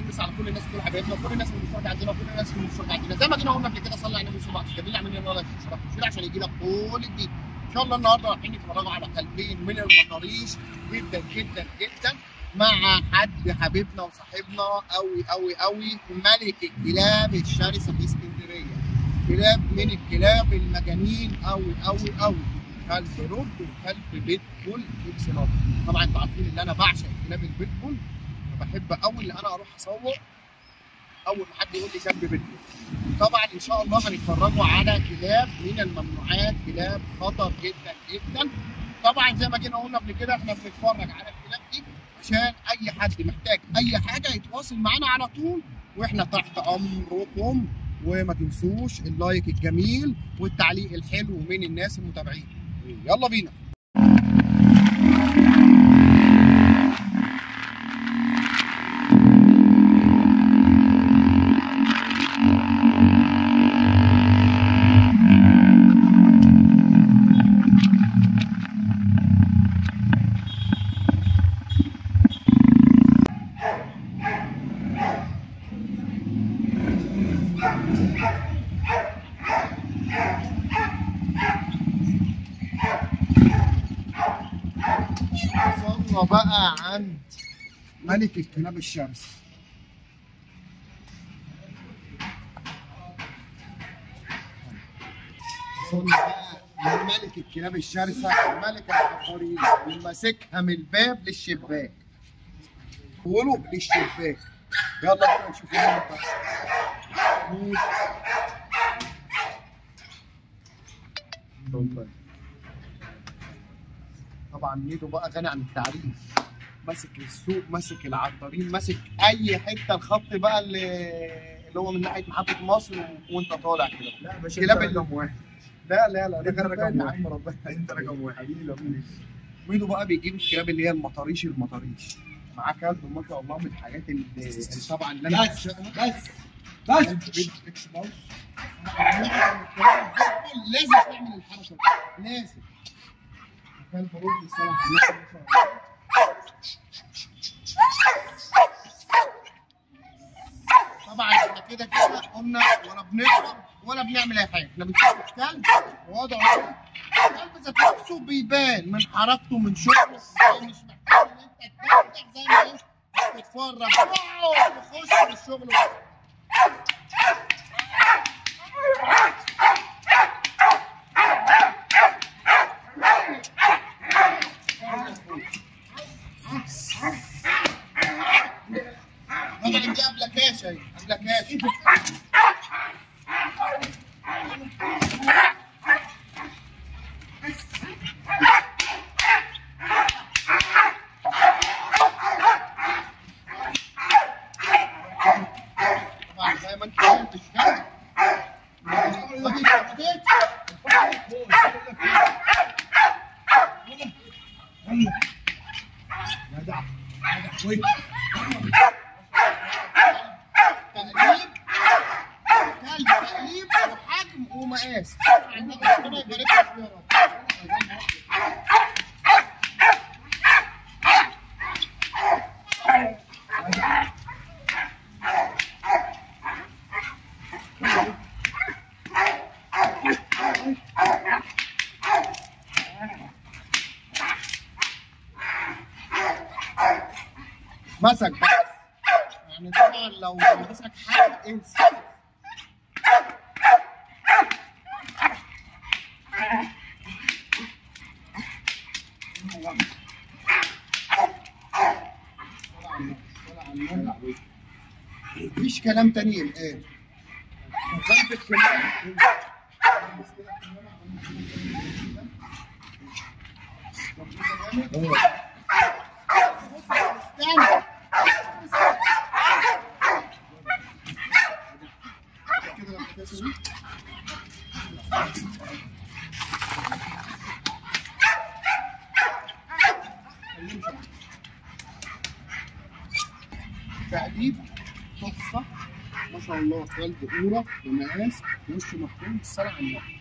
ونمس على كل الناس كل حبايبنا وكل الناس من المشترك عندنا وكل الناس من المشترك عندنا زي ما جينا قلنا قبل كده صلي على النبي صلى الله عليه وسلم عاملين لنا لايك واشتراك وشير عشان يجي لك كل جديد ان شاء الله النهارده رايحين نتفرجوا على قلبين من المطاريش جدا جدا جدا مع حد حبيبنا وصاحبنا قوي قوي قوي ملك الكلاب الشرسه في اسكندريه كلاب من الكلاب المجانين قوي قوي قوي كلب رد وكلب بيت بول ميكس لاب طبعا انتوا عارفين ان انا بعشق الكلاب البيت بول فبحب قوي ان انا اروح اصور اول ما حد يقول لي كلب بيت بول طبعا ان شاء الله هنتفرجوا على كلاب من الممنوعات كلاب خطر جدا جدا طبعا زي ما جينا قلنا قبل كده احنا بنتفرج على الكلاب دي عشان اي حد محتاج اي حاجه يتواصل معانا على طول واحنا تحت امركم وما تنسوش اللايك الجميل والتعليق الحلو من الناس المتابعين يلا بينا وصلنا بقى عند ملك الكلاب الشرس وصلنا بقى لملك الكلاب الشرسة ملك العقارين وماسكها من الباب للشباك قولوا للشباك يلا بقى نشوف ايه طبعا ميدو بقى غني عن التعريف ماسك السوق ماسك العطارين ماسك اي حته الخط بقى اللي اللي هو من ناحيه محطه مصر و- وانت طالع كده لا باشا كلاب انت ال- رقم واحد لا لا لا انت ده رقم رقم واحد. عم ربنا انت رقم واحد حبيبي لو ميدو بقى بيجيب الكلاب اللي هي المطاريش المطاريش معاه كلب ما شاء الله من الحاجات اللي اللي طبعا اللي انا بس بعشقها. بس كلب بس بيج اكس ماوس لازم تعمل الحركه دي لازم كلب رد الصراحه ما شاء الله طبعا احنا كده كده قلنا ولا بنضرب ولا بنعمل اي حاجه احنا بنشوف الكلب ووضعه كده. الكلب ذات نفسه بيبان من حركته من شغله هو مش محتاج ان انت تدقق زي ما ايه تتفرج واو تخش في الشغل طبعا دي ابلكاشه اهي ابلكاشه طبعا زي ما انت قلت الشمس ما بيتحددش جدع جدع كويس تقليب كلب تقليب وحجم ومقاس ربنا يبارك لك يا رب مسك بس يعني طبعا لو مسك حاجه انسى مفيش كلام تاني الان شغال في الكلام استنى كده الأبلكيشن دي. تقليب تحفه ما شاء الله قلب قوره ومقاس وش مفتوح الصلاه على النبي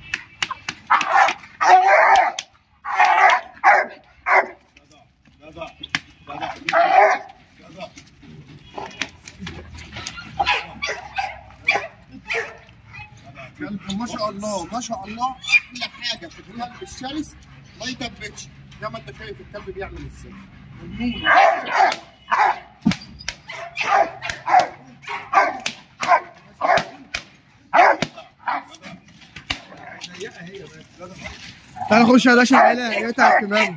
جدع جدع جدع لكن ما شاء الله ما شاء الله احلى حاجه في الكلب الشرس ما يدبتش زي ما انت شايف الكلب بيعمل ازاي النون تعال خش يا باشا العيله يتعب كمان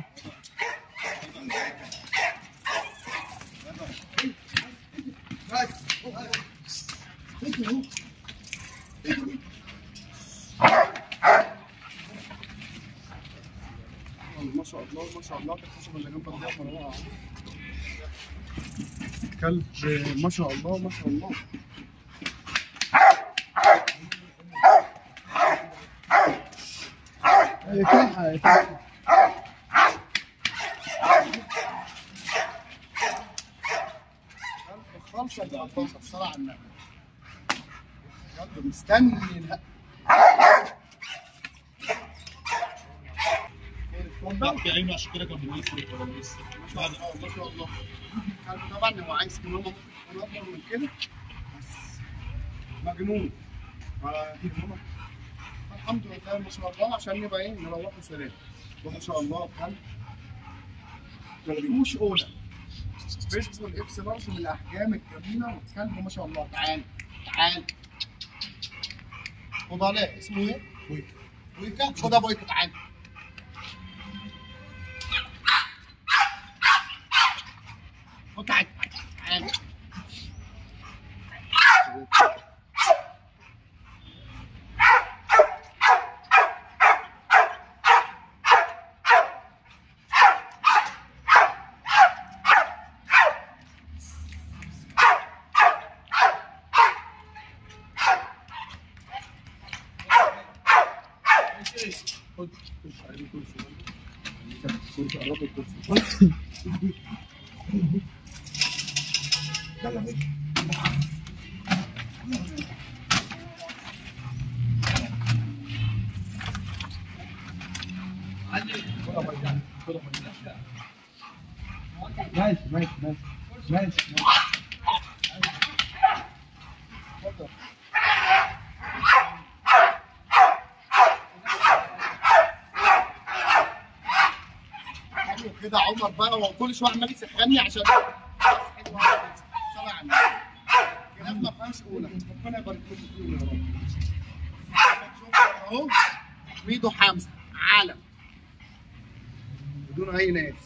ما شاء الله ما شاء الله الخشب اللي جنبك ده مروعه كلب ما شاء الله ما شاء الله خالصة بالعطاسة الصلاة على النبي يلا مستني الهق. ضغط عينه عشان كده كان بيمثل الكواليس ما شاء الله ما شاء الله كان طبعا هو عايز كمان انا اكبر من كده بس مجنون فدي ماما الحمد لله ما شاء الله عشان نبقى ايه نروحوا سلام وما شاء الله كان ما فيهوش اولى بيسبول اكس لارج من الاحجام الجميله والكلب ما شاء الله تعال تعال خد عليه اسمه ايه؟ ويكا ويكا خد ابو ويكا تعال خد تعال تعال خد خش على الكرسي كرسي قرب الكرسي يلا بيك ماشي ماشي ماشي ماشي اتفضل حلو كده عمر بقى هو كل شويه عمال يسخني عشان صلى على النبي كلام ما فيهاش اولى ربنا يبارك لكم فيهم يا رب شوف اهو ميدو حمزه عالم بدون اي ناس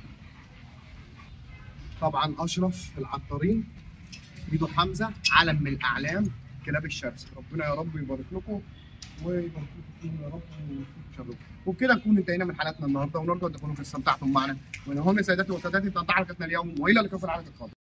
طبعا اشرف العطارين ميدو حمزه علم من الاعلام كلاب الشمس ربنا يا رب يبارك لكم ويبارك لكم فيهم يا رب ويكون شركم وبكده نكون انتهينا من حلقتنا النهارده ونرجو ان تكونوا استمتعتم معنا ونهون سيداتي وسادتي تنتهي حلقتنا اليوم والى اللقاء في الحلقه القادمه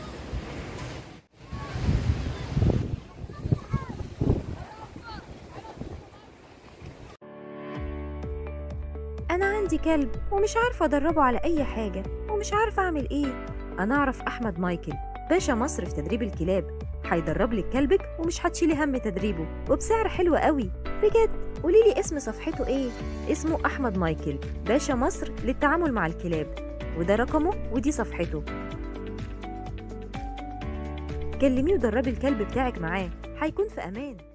أنا عندي كلب ومش عارفة أدربه على أي حاجة ومش عارفة أعمل إيه أنا أعرف أحمد مايكل باشا مصر في تدريب الكلاب هيدرب لك كلبك ومش هتشيلي هم تدريبه وبسعر حلو قوي بجد قوليلي اسم صفحته إيه اسمه أحمد مايكل باشا مصر للتعامل مع الكلاب وده رقمه ودي صفحته كلميه ودربي الكلب بتاعك معاه هيكون في أمان